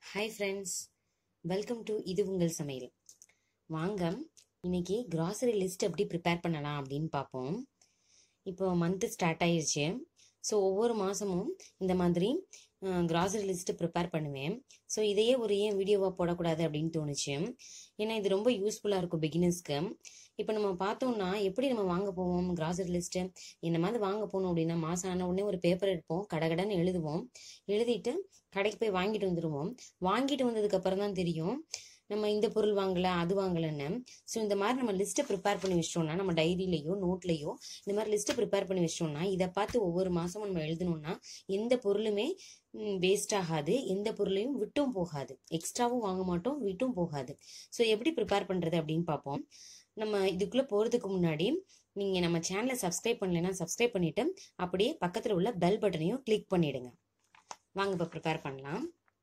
hi friends welcome to இது உங்கள் சமையல் வாங்க இன்னைக்கு கிராசரி லிஸ்ட் எப்படி ப்ரிப்பேர் பண்ணலாம் அப்படின்னு பார்ப்போம் இப்போ மந்த்து ஸ்டார்ட் ஆயிருச்சு ஸோ ஒவ்வொரு மாதமும் இந்த மாதிரி கிராசரி லிஸ்ட்டு ப்ரிப்பேர் பண்ணுவேன் ஸோ இதையே ஒரு ஏன் வீடியோவாக போடக்கூடாது அப்படின்னு தோணுச்சு ஏன்னா இது ரொம்ப யூஸ்ஃபுல்லாக இருக்கும் பிகினர்ஸ்க்கு இப்போ நம்ம பார்த்தோம்னா எப்படி நம்ம வாங்க போவோம் கிராசரி லிஸ்ட்டு இந்த மாதிரி வாங்க போகணும் அப்படின்னா மாதம் ஆன உடனே ஒரு பேப்பர் எடுப்போம் கடகடன்னு எழுதுவோம் எழுதிட்டு கடைக்கு போய் வாங்கிட்டு வந்துடுவோம் வாங்கிட்டு வந்ததுக்கு அப்புறம் தான் தெரியும் நம்ம இந்த பொருள் வாங்கல அது வாங்கலன்னு ஸோ இந்த மாதிரி நம்ம லிஸ்ட்டை ப்ரிப்பேர் பண்ணி வச்சிட்டோம்னா நம்ம டைரியிலையோ நோட்லையோ இந்த மாதிரி லிஸ்ட்டை ப்ரிப்பேர் பண்ணி வச்சிட்டோம்னா இதை பார்த்து ஒவ்வொரு மாதமும் நம்ம எழுதணும்னா எந்த பொருளுமே வேஸ்ட் ஆகாது எந்த பொருளையும் விட்டும் போகாது எக்ஸ்ட்ராவும் வாங்க மாட்டோம் விட்டும் போகாது ஸோ எப்படி ப்ரிப்பேர் பண்ணுறது அப்படின்னு பார்ப்போம் நம்ம இதுக்குள்ளே போகிறதுக்கு முன்னாடி நீங்கள் நம்ம சேனலை சப்ஸ்கிரைப் பண்ணலைன்னா சப்ஸ்கிரைப் பண்ணிவிட்டு அப்படியே பக்கத்தில் உள்ள பெல் பட்டனையும் கிளிக் பண்ணிவிடுங்க வாங்க இப்போ ப்ரிப்பேர் பண்ணலாம்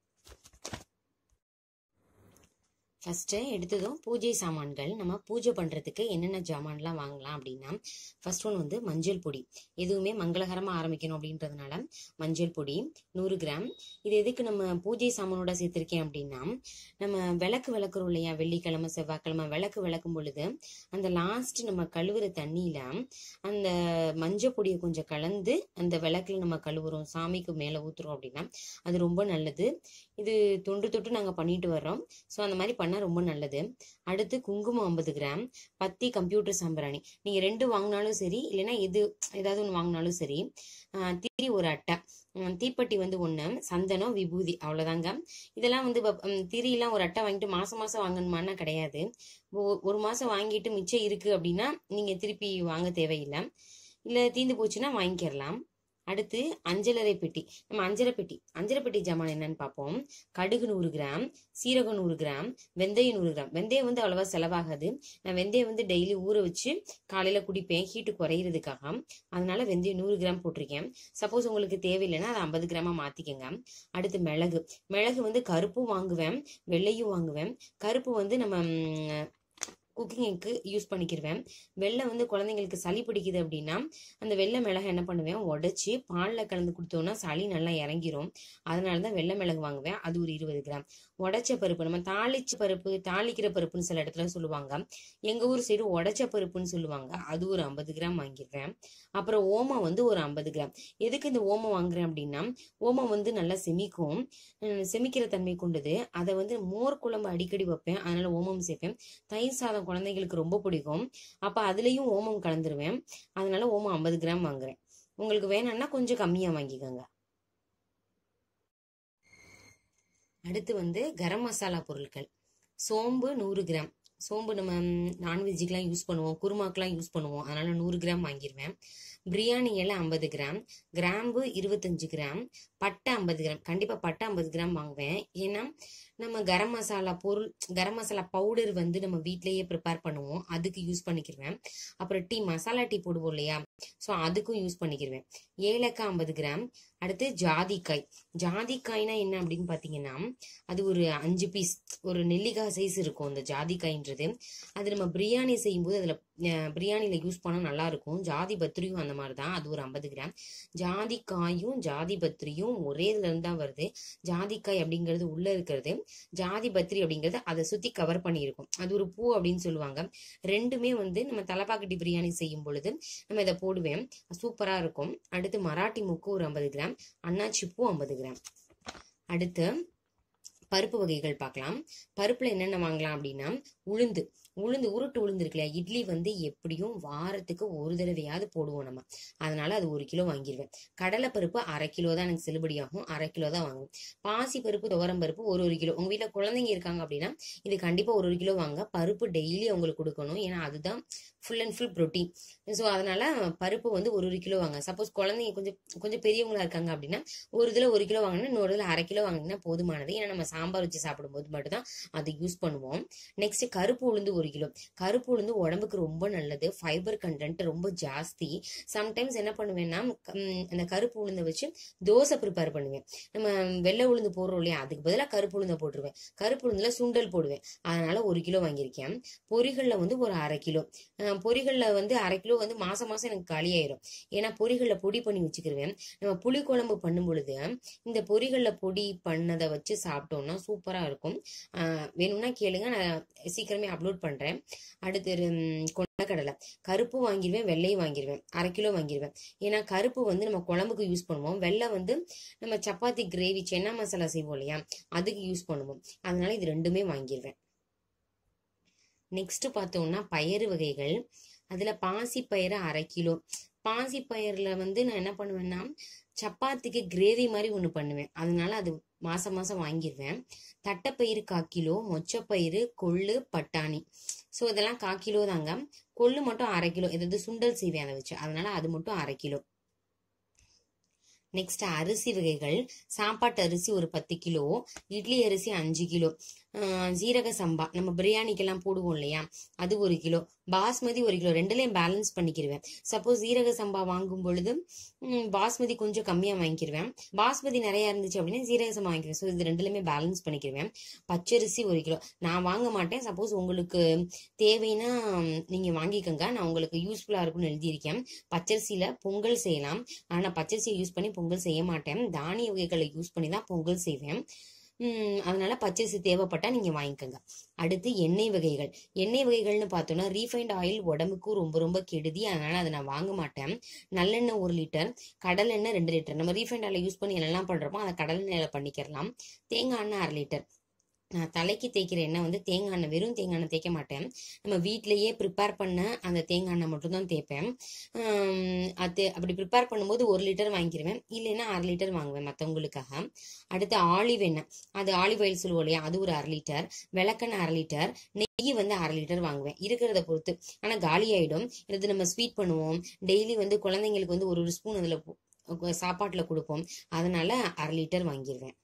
ஃபஸ்ட்டு எடுத்ததும் பூஜை சாமான்கள் நம்ம பூஜை பண்ணுறதுக்கு என்னென்ன ஜாமான்லாம் வாங்கலாம் அப்படின்னா ஃபர்ஸ்ட் ஒன் வந்து மஞ்சள் பொடி எதுவுமே மங்களகரமாக ஆரம்பிக்கணும் அப்படின்றதுனால மஞ்சள் பொடி நூறு கிராம் இது எதுக்கு நம்ம பூஜை சாமானோட சேர்த்துருக்கேன் அப்படின்னா நம்ம விளக்கு விளக்குறோம் இல்லையா வெள்ளிக்கிழமை செவ்வாய்க்கிழமை விளக்கு விளக்கும் பொழுது அந்த லாஸ்ட் நம்ம கழுவுற தண்ணியில் அந்த மஞ்சள் பொடியை கொஞ்சம் கலந்து அந்த விளக்குல நம்ம கழுவுறோம் சாமிக்கு மேலே ஊற்றுறோம் அப்படின்னா அது ரொம்ப நல்லது இது தொன்று தொட்டு நாங்கள் பண்ணிட்டு வர்றோம் ஸோ அந்த மாதிரி பண்ணால் ரொம்ப நல்லது அடுத்து குங்குமம் ஐம்பது கிராம் பத்தி கம்ப்யூட்டர் சாம்பிராணி நீங்கள் ரெண்டு வாங்கினாலும் சரி இல்லைன்னா எது ஏதாவது ஒன்று வாங்கினாலும் சரி திரி ஒரு அட்டை தீப்பெட்டி வந்து ஒன்று சந்தனம் விபூதி அவ்வளோதாங்க இதெல்லாம் வந்து திரியெல்லாம் ஒரு அட்டை வாங்கிட்டு மாதம் மாதம் வாங்கணுமானா கிடையாது ஒரு மாதம் வாங்கிட்டு மிச்சம் இருக்குது அப்படின்னா நீங்கள் திருப்பி வாங்க தேவையில்லை இல்லை தீந்து போச்சுன்னா வாங்கிக்கிறலாம் அடுத்து அஞ்சலரை பெட்டி நம்ம அஞ்சரை பெட்டி அஞ்சரை பெட்டி ஜாமான் என்னன்னு பார்ப்போம் கடுகு நூறு கிராம் சீரகம் நூறு கிராம் வெந்தயம் நூறு கிராம் வெந்தயம் வந்து அவ்வளோவா செலவாகாது நான் வெந்தயம் வந்து டெய்லி ஊற வச்சு காலையில் குடிப்பேன் ஹீட்டு குறையிறதுக்காக அதனால வெந்தயம் நூறு கிராம் போட்டிருக்கேன் சப்போஸ் உங்களுக்கு தேவையில்லைன்னா அதை ஐம்பது கிராமாக மாற்றிக்கங்க அடுத்து மிளகு மிளகு வந்து கருப்பும் வாங்குவேன் வெள்ளையும் வாங்குவேன் கருப்பு வந்து நம்ம குக்கிங்க்கு யூஸ் பண்ணிக்கிருவேன் வெள்ளை வந்து குழந்தைங்களுக்கு சளி பிடிக்குது அப்படின்னா அந்த வெள்ளை மிளகு என்ன பண்ணுவேன் உடச்சி பாலில் கலந்து கொடுத்தோன்னா சளி நல்லா இறங்கிரும் அதனால தான் வெள்ளை மிளகு வாங்குவேன் அது ஒரு இருபது கிராம் உடச்ச பருப்பு நம்ம தாளிச்ச பருப்பு தாளிக்கிற பருப்புன்னு சில இடத்துல சொல்லுவாங்க எங்கள் ஊர் சைடு உடச்ச பருப்புன்னு சொல்லுவாங்க அது ஒரு ஐம்பது கிராம் வாங்கிடுவேன் அப்புறம் ஓமம் வந்து ஒரு ஐம்பது கிராம் எதுக்கு இந்த ஓமம் வாங்குறேன் அப்படின்னா ஓமம் வந்து நல்லா செமிக்கும் செமிக்கிற தன்மை கொண்டது அதை வந்து மோர் குழம்பு அடிக்கடி வைப்பேன் அதனால ஓமம் சேர்ப்பேன் தயிர் சாதம் குழந்தைங்களுக்கு ரொம்ப பிடிக்கும் அப்போ அதுலேயும் ஓமம் கலந்துருவேன் அதனால ஓமம் ஐம்பது கிராம் வாங்குறேன் உங்களுக்கு வேணும்னா கொஞ்சம் கம்மியாக வாங்கிக்கோங்க அடுத்து வந்து கரம் மசாலா பொருட்கள் சோம்பு நூறு கிராம் சோம்பு நம்ம நான்வெஜ்ஜுக்கெலாம் யூஸ் பண்ணுவோம் குருமாக்கெலாம் யூஸ் பண்ணுவோம் அதனால நூறு கிராம் வாங்கிடுவேன் பிரியாணி இலை ஐம்பது கிராம் கிராம்பு இருபத்தஞ்சு கிராம் பட்டை ஐம்பது கிராம் கண்டிப்பாக பட்டை ஐம்பது கிராம் வாங்குவேன் ஏன்னா நம்ம கரம் மசாலா பொருள் கரம் மசாலா பவுடர் வந்து நம்ம வீட்லேயே ப்ரிப்பேர் பண்ணுவோம் அதுக்கு யூஸ் பண்ணிக்கிருவேன் அப்புறம் டீ மசாலா டீ போடுவோம் இல்லையா ஸோ அதுக்கும் யூஸ் பண்ணிக்கிருவேன் ஏலக்காய் ஐம்பது கிராம் அடுத்து ஜாதிக்காய் ஜாதிக்காய்னா என்ன அப்படின்னு பார்த்தீங்கன்னா அது ஒரு அஞ்சு பீஸ் ஒரு நெல்லிக்காய் சைஸ் இருக்கும் அந்த ஜாதிக்காய்ன்றது அது நம்ம பிரியாணி செய்யும்போது அதில் பிரியாணியில் யூஸ் பண்ணால் நல்லாயிருக்கும் ஜாதி பத்திரியும் அந்த மாதிரி தான் அது ஒரு ஐம்பது கிராம் ஜாதிக்காயும் ஜாதி பத்திரியும் ஒரே இதுலேருந்து தான் வருது ஜாதிக்காய் அப்படிங்கிறது உள்ளே இருக்கிறது ஜாதி பத்திரி அப்படிங்கிறது அதை சுற்றி கவர் பண்ணியிருக்கும் அது ஒரு பூ அப்படின்னு சொல்லுவாங்க ரெண்டுமே வந்து நம்ம தலைப்பாக்கட்டி பிரியாணி செய்யும் பொழுது நம்ம இதை போடுவேன் சூப்பராக இருக்கும் அடுத்து மராட்டி முக்கு ஒரு ஐம்பது கிராம் அன்னாச்சி பூ ஐம்பது கிராம் அடுத்து பருப்பு வகைகள் பார்க்கலாம் பருப்பில் என்னென்ன வாங்கலாம் அப்படின்னா உளுந்து உளுந்து உருட்டு உளுந்து இருக்கு இல்லையா இட்லி வந்து எப்படியும் வாரத்துக்கு ஒரு தடவையாவது போடுவோம் நம்ம அதனால அது ஒரு கிலோ வாங்கிடுவேன் கடலை பருப்பு அரை கிலோ தான் எனக்கு செல்லுபடியாகும் அரை கிலோ தான் வாங்குவேன் பாசி பருப்பு துவரம் பருப்பு ஒரு ஒரு கிலோ உங்கள் வீட்டில் குழந்தைங்க இருக்காங்க அப்படின்னா இது கண்டிப்பாக ஒரு ஒரு கிலோ வாங்க பருப்பு டெய்லி அவங்களுக்கு கொடுக்கணும் ஏன்னா அதுதான் full and full protein so அதனால பருப்பு வந்து ஒரு ஒரு கிலோ வாங்க சப்போஸ் குழந்தைங்க கொஞ்சம் கொஞ்சம் பெரியவங்களா இருக்காங்க அப்படின்னா ஒரு இதில் ஒரு கிலோ வாங்கினா இன்னொரு இதில் அரை கிலோ வாங்கினா போதுமானது ஏன்னா நம்ம சாம்பார் வச்சு சாப்பிடும்போது மட்டும் தான் அதை யூஸ் பண்ணுவோம் நெக்ஸ்ட் கருப்பு உளுந்து ஒரு கிலோ கருப்பு உளுந்து உடம்புக்கு ரொம்ப நல்லது ஃபைபர் கண்டென்ட் ரொம்ப ஜாஸ்தி சம்டைம்ஸ் என்ன பண்ணுவேன்னா அந்த கருப்பு உளுந்தை வச்சு தோசை ப்ரிப்பேர் பண்ணுவேன் நம்ம வெள்ளை உளுந்து போடுறோம் இல்லையா அதுக்கு பதிலாக கருப்பு உளுந்தை போட்டுருவேன் கருப்பு உளுந்துல சுண்டல் போடுவேன் அதனால ஒரு கிலோ வாங்கியிருக்கேன் பொரிகளில் வந்து ஒரு அரை கிலோ பொரிகளில் வந்து அரை கிலோ வந்து மாசம் மாசம் எனக்கு காலியாயிரும் ஏன்னா பொரிகளில் பொடி பண்ணி வச்சுக்கிருவேன் நம்ம புளி குழம்பு பண்ணும் பொழுது இந்த பொரிகளில் பொடி பண்ணதை வச்சு சாப்பிட்டோம்னா பண்ணோம்னா சூப்பராக இருக்கும் ஆஹ் வேணும்னா கேளுங்க நான் சீக்கிரமே அப்லோட் பண்ணுறேன் அடுத்து ம், கொண்டக்கடலை கருப்பு வாங்கிடுவேன் வெள்ளையும் வாங்கிடுவேன் அரை கிலோ வாங்கிடுவேன் ஏன்னா கருப்பு வந்து நம்ம குழம்புக்கு யூஸ் பண்ணுவோம் வெள்ளை வந்து நம்ம சப்பாத்தி கிரேவி சென்னா மசாலா செய்வோம் இல்லையா அதுக்கு யூஸ் பண்ணுவோம் அதனால இது ரெண்டுமே வாங்கிடுவேன் நெக்ஸ்ட் பார்த்தோம்னா பயறு வகைகள் அதுல பாசி பயிறு அரை கிலோ பாசி பயிரில் வந்து நான் என்ன பண்ணுவேன்னா சப்பாத்திக்கு கிரேவி மாதிரி ஒன்று பண்ணுவேன் அதனால அது மாசம் மாசம் வாங்கிடுவேன் தட்டைப்பயிறு கால் கிலோ மொச்சப்பயிறு கொள்ளு பட்டாணி ஸோ இதெல்லாம் கால் கிலோ தாங்க கொள்ளு மட்டும் அரை கிலோ எதாவது சுண்டல் செய்வேன் அதை வச்சு அதனால அது மட்டும் அரை கிலோ நெக்ஸ்ட் அரிசி வகைகள் சாப்பாட்டு அரிசி ஒரு பத்து கிலோ இட்லி அரிசி அஞ்சு கிலோ ஆஹ் ஜீரக சம்பா நம்ம பிரியாணிக்கெல்லாம் போடுவோம் இல்லையா அது ஒரு கிலோ பாஸ்மதி ஒரு கிலோ ரெண்டுலையும் பேலன்ஸ் பண்ணிக்கிருவேன் சப்போஸ் ஜீரக சம்பா வாங்கும் பொழுது ம், பாஸ்மதி கொஞ்சம் கம்மியாக வாங்கிக்கிருவேன் பாஸ்மதி நிறையா இருந்துச்சு அப்படின்னா ஜீரக சம்பா வாங்கிக்கிறேன் ஸோ இது ரெண்டுலையுமே பேலன்ஸ் பண்ணிக்கிருவேன் பச்சரிசி ஒரு கிலோ நான் வாங்க மாட்டேன் சப்போஸ் உங்களுக்கு தேவைன்னா ம், நீங்க வாங்கிக்கோங்க நான் உங்களுக்கு யூஸ்ஃபுல்லா இருக்கும்னு எழுதியிருக்கேன் பச்சரிசியில பொங்கல் செய்யலாம் ஆனா பச்சரிசியை யூஸ் பண்ணி பொங்கல் செய்ய மாட்டேன் தானிய வகைகளை யூஸ் பண்ணி தான் பொங்கல் செய்வேன் உம் அதனால பச்சரிசி தேவைப்பட்டா நீங்க வாங்கிக்கோங்க அடுத்து எண்ணெய் வகைகள் எண்ணெய் வகைகள்னு பார்த்தோம்னா ரீஃபைண்ட் ஆயில் உடம்புக்கும் ரொம்ப ரொம்ப கெடுதி அதனால அதை நான் வாங்க மாட்டேன் நல்லெண்ணெய் ஒரு லிட்டர் கடலெண்ணெய் ரெண்டு லிட்டர் நம்ம ரீஃபைண்ட் ஆயில் யூஸ் பண்ணி என்னெல்லாம் பண்றோமோ அதை கடலெண்ணெயில பண்ணிக்கிறலாம் தேங்காய் எண்ணெய் அரை லிட்டர் நான் தலைக்கு தேய்க்கிற எண்ணெய் வந்து தேங்காய் எண்ணெய் வெறும் தேங்காய் எண்ணெய் தேய்க்க மாட்டேன் நம்ம வீட்டிலேயே ப்ரிப்பேர் பண்ண அந்த தேங்காய் எண்ணெய் மட்டும் தான் தேய்ப்பேன் ஆம், அது அப்படி ப்ரிப்பேர் பண்ணும்போது ஒரு லிட்டர் வாங்கிக்கிருவேன் இல்லைன்னா அரை லிட்டர் வாங்குவேன் மற்றவங்களுக்காக அடுத்து ஆலிவ் எண்ணெய் அது ஆலிவ் ஆயில் சொல்லுவோம் இல்லையா அது ஒரு அரை லிட்டர் விளக்கெண்ணெய் அரை லிட்டர் நெய் வந்து அரை லிட்டர் வாங்குவேன் இருக்கிறத பொறுத்து ஆனால் காலி ஆயிடும் இது நம்ம ஸ்வீட் பண்ணுவோம் டெய்லி வந்து குழந்தைங்களுக்கு வந்து ஒரு ஒரு ஸ்பூன் அதில் சாப்பாட்டில் கொடுப்போம் அதனால அரை லிட்டர் வாங்கிடுவேன்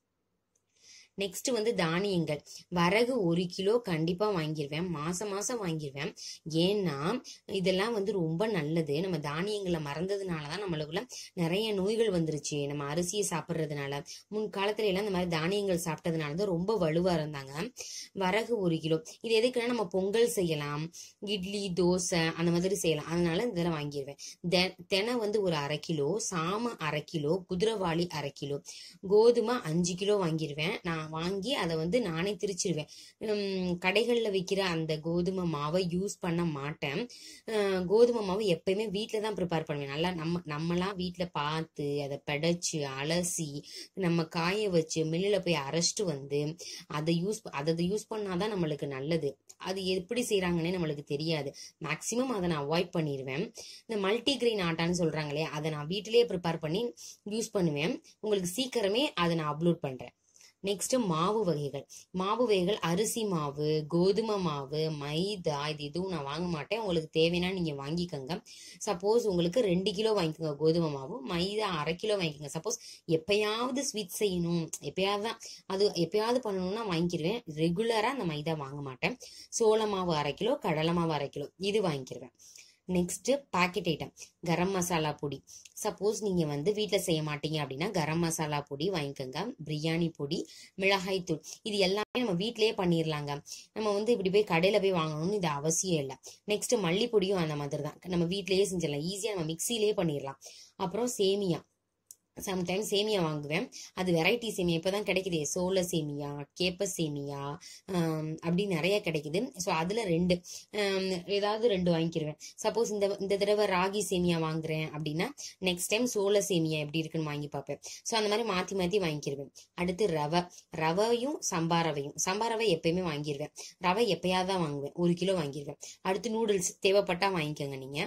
நெக்ஸ்ட் வந்து தானியங்கள் வரகு ஒரு கிலோ கண்டிப்பா வாங்கிடுவேன் மாசம் மாசம் வாங்கிடுவேன் ஏன்னா இதெல்லாம் வந்து ரொம்ப நல்லது நம்ம தானியங்களை மறந்ததுனால தான் நம்மளுக்குள்ள நிறைய நோய்கள் வந்துருச்சு நம்ம அரிசியை சாப்பிட்றதுனால முன் காலத்துல எல்லாம் இந்த மாதிரி தானியங்கள் சாப்பிட்டதுனால தான் ரொம்ப வலுவா இருந்தாங்க வரகு ஒரு கிலோ இது எதுக்குன்னா நம்ம பொங்கல் செய்யலாம் இட்லி தோசை அந்த மாதிரி செய்யலாம் அதனால இதெல்லாம் வாங்கிடுவேன் தெ- தெனை வந்து ஒரு அரை கிலோ சாம அரை கிலோ குதிரைவாளி அரை கிலோ கோதுமை அஞ்சு கிலோ வாங்கிடுவேன் நான் வாங்கி அதை வந்து நானே திரிச்சிருவேன் உம், கடைகள்ல விற்கிற அந்த கோதுமை மாவை யூஸ் பண்ண மாட்டேன் அஹ், கோதுமை மாவு எப்பயுமே வீட்டில் தான் ப்ரிப்பேர் பண்ணுவேன் நல்லா நம்ம நம்மளாம் வீட்டில் பார்த்து அதை பிடைச்சு அலசி நம்ம காய வச்சு மில்லில் போய் அரைச்சிட்டு வந்து அதை யூஸ் அதை யூஸ் பண்ணாதான் நம்மளுக்கு நல்லது அது எப்படி செய்றாங்கன்னே நம்மளுக்கு தெரியாது மேக்ஸிமம் அதை நான் அவாய்ட் பண்ணிடுவேன் இந்த மல்டி கிரெயின் ஆட்டான்னு சொல்றாங்க இல்லையா அதை நான் வீட்டிலேயே ப்ரிப்பேர் பண்ணி யூஸ் பண்ணுவேன் உங்களுக்கு சீக்கிரமே அதை நான் அப்லோட் பண்றேன் நெக்ஸ்ட் மாவு வகைகள் மாவு வகைகள் அரிசி மாவு கோதுமை மாவு மைதா இது எதுவும் நான் வாங்க மாட்டேன் உங்களுக்கு தேவைன்னா நீங்க வாங்கிக்கோங்க சப்போஸ் உங்களுக்கு ரெண்டு கிலோ வாங்கிக்கோங்க கோதுமை மாவு மைதா அரை கிலோ வாங்கிக்கோங்க சப்போஸ் எப்பயாவது ஸ்வீட் செய்யணும் எப்பயாவது தான் அது எப்பயாவது பண்ணணும்னா வாங்கிக்கிருவேன் ரெகுலரா அந்த மைதா வாங்க மாட்டேன் சோள மாவு அரை கிலோ கடலை மாவு அரை கிலோ இது வாங்கிக்கிருவேன் next packet item garam masala பொடி சப்போஸ் நீங்க வந்து வீட்டில் செய்ய மாட்டீங்க அப்படின்னா கரம் மசாலா பொடி வாங்கிக்கோங்க பிரியாணி பொடி மிளகாய் தூள் இது எல்லாமே நம்ம வீட்டிலேயே பண்ணிடலாங்க நம்ம வந்து இப்படி போய் கடையில போய் வாங்கணும்னு இது அவசியம் இல்லை நெக்ஸ்ட் மல்லிப்பொடியும் அந்த மாதிரி தான் நம்ம வீட்டிலேயே செஞ்சிடலாம் ஈஸியாக நம்ம மிக்சிலேயே பண்ணிடலாம் அப்புறம் சேமியா சம்டைம்ஸ் சேமியா வாங்குவேன் அது வெரைட்டி சேமியா இப்போதான் கிடைக்குதே சோள சேமியா கேப்ப சேமியா ஆம், அப்படி நிறைய கிடைக்குது ஸோ அதில் ரெண்டு ஆம், ஏதாவது ரெண்டு வாங்கிக்கிருவேன் சப்போஸ் இந்த இந்த தடவை ராகி சேமியா வாங்குறேன் அப்படின்னா நெக்ஸ்ட் டைம் சோள சேமியா எப்படி இருக்குன்னு வாங்கி பார்ப்பேன் ஸோ அந்த மாதிரி மாற்றி மாற்றி வாங்கிக்கிருவேன் அடுத்து ரவை ரவையும் சம்பா ரவையும் சம்பா ரவை எப்பயுமே வாங்கிடுவேன் ரவை எப்பயாவது தான் வாங்குவேன் ஒரு கிலோ வாங்கிடுவேன் அடுத்து நூடுல்ஸ் தேவைப்பட்டா வாங்கிக்கோங்க நீங்க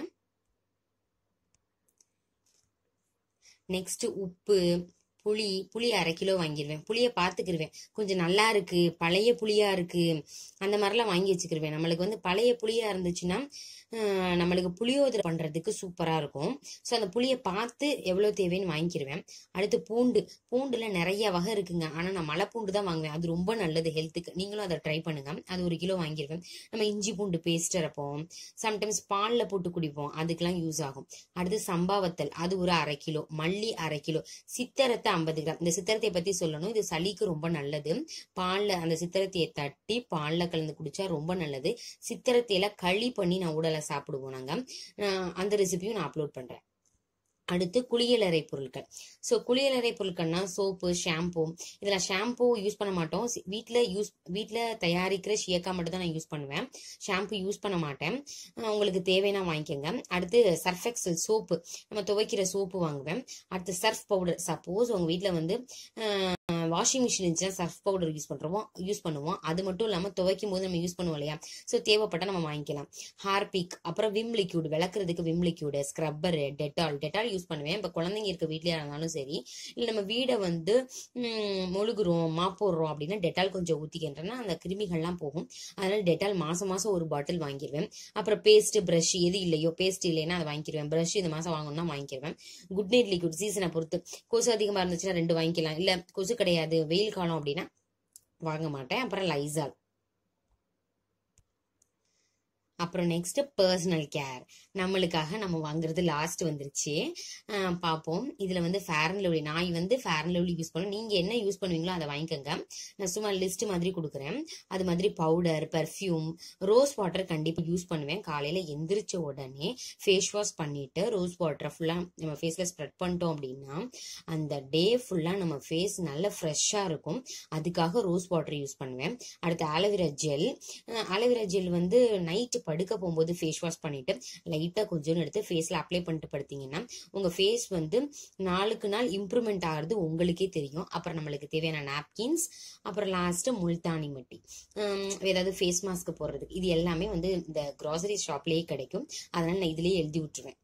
நெக்ஸ்ட் உப்பு புளி புளி அரை கிலோ வாங்கிடுவேன் புளியை பார்த்துக்கிருவேன் கொஞ்சம் நல்லா இருக்கு பழைய புளியா இருக்கு அந்த மாதிரிலாம் வாங்கி வச்சுக்கிருவேன் நம்மளுக்கு வந்து பழைய புளியா இருந்துச்சுன்னா ஆஹ், நம்மளுக்கு புளியோதரை பண்றதுக்கு சூப்பரா இருக்கும் ஸோ அந்த புளியை பார்த்து எவ்வளோ தேவைன்னு வாங்கிக்கிருவேன் அடுத்து பூண்டு பூண்டுல நிறைய வகை இருக்குங்க ஆனா நான் மலை பூண்டு தான் வாங்குவேன் அது ரொம்ப நல்லது ஹெல்த்துக்கு நீங்களும் அதை ட்ரை பண்ணுங்க அது ஒரு கிலோ வாங்கிடுவேன் நம்ம இஞ்சி பூண்டு பேஸ்ட் அரைப்போம் சம்டைம்ஸ் பால்ல போட்டு குடிப்போம் அதுக்கெல்லாம் யூஸ் ஆகும் அடுத்து சம்பாவத்தல் அது ஒரு அரை கிலோ மல்லி அரை கிலோ சித்தரத்தை ஐம்பது கிராம் இந்த சித்திரத்தை பத்தி சொல்லணும் இது சளிக்கு ரொம்ப நல்லது பால்ல அந்த சித்திரத்தையை தட்டி பால்ல கலந்து குடிச்சா ரொம்ப நல்லது சித்திரத்தையில களி பண்ணி நான் உடலை சாப்பிடுவோம் நாங்க ஆஹ் அந்த ரெசிபியும் நான் அப்லோட் பண்றேன் அடுத்து குளியலறை பொருட்கள் ஸோ குளியலறை பொருட்கள்னா சோப்பு ஷாம்பு இதில் ஷாம்பு யூஸ் பண்ண மாட்டோம் வீட்டில் யூஸ் வீட்டில் தயாரிக்கிற ஷியக்கா மட்டும் தான் நான் யூஸ் பண்ணுவேன் ஷாம்பு யூஸ் பண்ண மாட்டேன் அஹ் உங்களுக்கு தேவைன்னா வாங்கிக்கோங்க அடுத்து சர்ஃபெக்சல் சோப்பு நம்ம துவைக்கிற சோப்பு வாங்குவேன் அடுத்து சர்ஃப் பவுடர் சப்போஸ் உங்கள் வீட்டில் வந்து வாஷிங் மிஷின் இருந்துச்சுன்னா சர்ஃப் பவுடர் யூஸ் பண்ணுறோம் யூஸ் பண்ணுவோம் அது மட்டும் இல்லாமல் துவைக்கும் போது நம்ம யூஸ் பண்ணுவோம் இல்லையா ஸோ தேவைப்பட்டால் நம்ம வாங்கிக்கலாம் ஹார்பிக் அப்புறம் விம் லிக்யூட் விளக்குறதுக்கு Vim liquid scrubber Dettol Dettol use பண்ணுவேன் இப்போ குழந்தைங்க இருக்க வீட்லயா இருந்தாலும் சரி இல்லை நம்ம வீடை வந்து ம், மொழுகுறோம் மாப் போடுறோம் அப்படின்னா டெட்டால் கொஞ்சம் ஊற்றிக்கின்றேன்னா அந்த கிருமிகள்லாம் போகும் அதனால டெட்டால் மாசம் மாசம் ஒரு பாட்டில் வாங்கிடுவேன் அப்புறம் பேஸ்ட் ப்ரஷ் எது இல்லையோ பேஸ்ட் இல்லைன்னா அதை வாங்கிடுவேன் ப்ரஷ் இந்த மாசம் வாங்கணும்னா வாங்கிடுவேன் குட் நைட் லிக்விட் சீசனை பொறுத்து கொசு அதிகமாக இருந்துச்சுன்னா ரெண்டு வாங்கிக்கலாம் இல்லை கொசு கிடையாது வெயில் காலம் அப்படின்னா வாங்க மாட்டேன் அப்புறம் லைசால் அப்புறம் நெக்ஸ்ட் பர்சனல் கேர் நம்மளுக்காக நம்ம வாங்குறது லாஸ்ட் வந்துருச்சு அஹ் பார்ப்போம் இதுல வந்து ஃபேர் அண்ட் லவ்லி நான் வந்து ஃபேர் அண்ட் லவ்லி யூஸ் பண்ணுவேன் நீங்க என்ன யூஸ் பண்ணுவீங்களோ அதை வாங்கிக்கோங்க நான் சும்மா லிஸ்ட் மாதிரி கொடுக்குறேன் அது மாதிரி பவுடர் பர்ஃப்யூம் ரோஸ் வாட்டர் கண்டிப்பா யூஸ் பண்ணுவேன் காலையில எந்திரிச்ச உடனே ஃபேஸ் வாஷ் பண்ணிட்டு ரோஸ் வாட்டரை ஃபுல்லா நம்ம ஃபேஸ்ல ஸ்ப்ரெட் பண்ணிட்டோம் அப்படின்னா அந்த டே ஃபுல்லா நம்ம ஃபேஸ் நல்ல ஃப்ரெஷ்ஷா இருக்கும் அதுக்காக ரோஸ் வாட்டர் யூஸ் பண்ணுவேன் அடுத்து ஆலோவேரா ஜெல் ஆலோவேரா ஜெல் வந்து நைட்டு படுக்க போகும்போது ஃபேஸ் வாஷ் பண்ணிட்டு லைட்டாக கொஞ்சோண்டு எடுத்து ஃபேஸில் அப்ளை பண்ணிட்டு படுத்தீங்கன்னா உங்கள் ஃபேஸ் வந்து நாளுக்கு நாள் இம்ப்ரூவ்மெண்ட் ஆகிறது உங்களுக்கே தெரியும் அப்புறம் நம்மளுக்கு தேவையான நாப்கின்ஸ் அப்புறம் லாஸ்ட்டு முல்தானி மட்டி ஹம், ஏதாவது ஃபேஸ் மாஸ்க் போடுறதுக்கு இது எல்லாமே வந்து இந்த க்ராசரி ஷாப்லேயே கிடைக்கும் அதனால நான் இதுலேயே எழுதி விட்டுருவேன்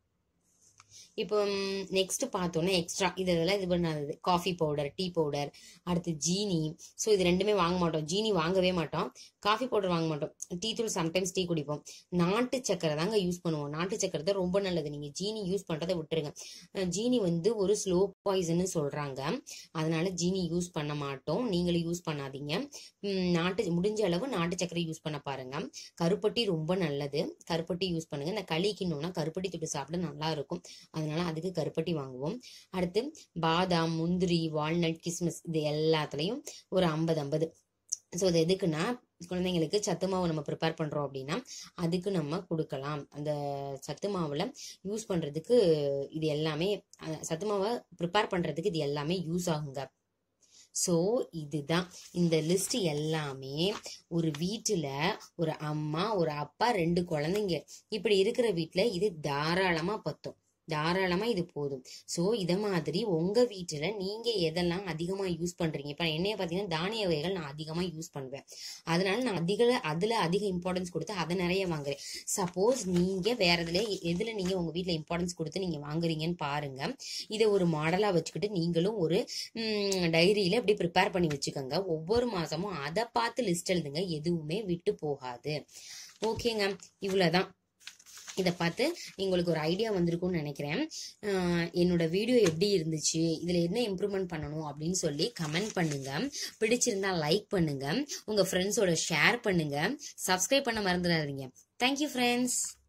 இப்போ நெக்ஸ்ட் பார்த்தோன்னா எக்ஸ்ட்ரா இது இதெல்லாம் இது பண்ணாதது காஃபி பவுடர் டீ பவுடர் அடுத்து ஜீனி ஸோ இது ரெண்டுமே வாங்க மாட்டோம் ஜீனி வாங்கவே மாட்டோம் காஃபி பவுடர் வாங்க மாட்டோம் டீ தூள் சம்டைம்ஸ் டீ குடிப்போம் நாட்டு சக்கரை தாங்க யூஸ் பண்ணுவோம் நாட்டு சக்கரை தான் ரொம்ப நல்லது நீங்கள் ஜீனி யூஸ் பண்ணுறதை விட்டுருங்க அஹ் ஜீனி வந்து ஒரு ஸ்லோ பாய்சன்னு சொல்கிறாங்க அதனால ஜீனி யூஸ் பண்ண மாட்டோம் நீங்களும் யூஸ் பண்ணாதீங்க உம், நாட்டு முடிஞ்ச அளவு நாட்டு சக்கரை யூஸ் பண்ண பாருங்க கருப்பட்டி ரொம்ப நல்லது கருப்பட்டி யூஸ் பண்ணுங்க இந்த களி கிண்ணோம்னா கருப்பட்டி தொட்டு சாப்பிட நல்லா இருக்கும் அதனால அதுக்கு கருப்பட்டி வாங்குவோம் அடுத்து பாதாம் முந்திரி வால்நட் கிஸ்மிஸ் இது எல்லாத்துலேயும் ஒரு ஐம்பது ஐம்பது ஸோ இது எதுக்குன்னா குழந்தைங்களுக்கு சத்து மாவு நம்ம ப்ரிப்பேர் பண்ணுறோம் அப்படின்னா அதுக்கு நம்ம கொடுக்கலாம் அந்த சத்து மாவில் யூஸ் பண்ணுறதுக்கு இது எல்லாமே அஹ், சத்து மாவை ப்ரிப்பேர் பண்ணுறதுக்கு இது எல்லாமே யூஸ் ஆகுங்க ஸோ இதுதான் இந்த லிஸ்ட் எல்லாமே ஒரு வீட்டில் ஒரு அம்மா ஒரு அப்பா ரெண்டு குழந்தைங்க இப்படி இருக்கிற வீட்டில் இது தாராளமாக பத்தும் தாராளமா இது போதும் ஸோ இதை மாதிரி உங்க வீட்டுல நீங்க எதெல்லாம் அதிகமா யூஸ் பண்றீங்க இப்ப என்னைய பாத்தீங்கன்னா தானிய வகைகள் நான் அதிகமா யூஸ் பண்ணுவேன் அதனால நான் அதிக அதுல அதிக இம்பார்ட்டன்ஸ் கொடுத்து அதை நிறைய வாங்குறேன் சப்போஸ் நீங்க வேற இதுல எதுல நீங்க உங்க வீட்ல இம்பார்ட்டன்ஸ் கொடுத்து நீங்க வாங்குறீங்கன்னு பாருங்க இதை ஒரு மாடலா வச்சுக்கிட்டு நீங்களும் ஒரு டைரியில இப்படி ப்ரிப்பேர் பண்ணி வச்சுக்கோங்க ஒவ்வொரு மாசமும் அதை பார்த்து லிஸ்ட் எழுதுங்க எதுவுமே விட்டு போகாது ஓகேங்க இவ்வளவுதான் இதை பார்த்து உங்களுக்கு ஒரு ஐடியா வந்திருக்கும்னு நினைக்கிறேன் ஆஹ் என்னோட வீடியோ எப்படி இருந்துச்சு இதில் என்ன இம்ப்ரூவ்மெண்ட் பண்ணணும் அப்படின்னு சொல்லி கமெண்ட் பண்ணுங்க பிடிச்சிருந்தா லைக் பண்ணுங்க உங்க ஃப்ரெண்ட்ஸோட ஷேர் பண்ணுங்க சப்ஸ்கிரைப் பண்ண மறந்துடாதீங்க தேங்க்யூ ஃப்ரெண்ட்ஸ்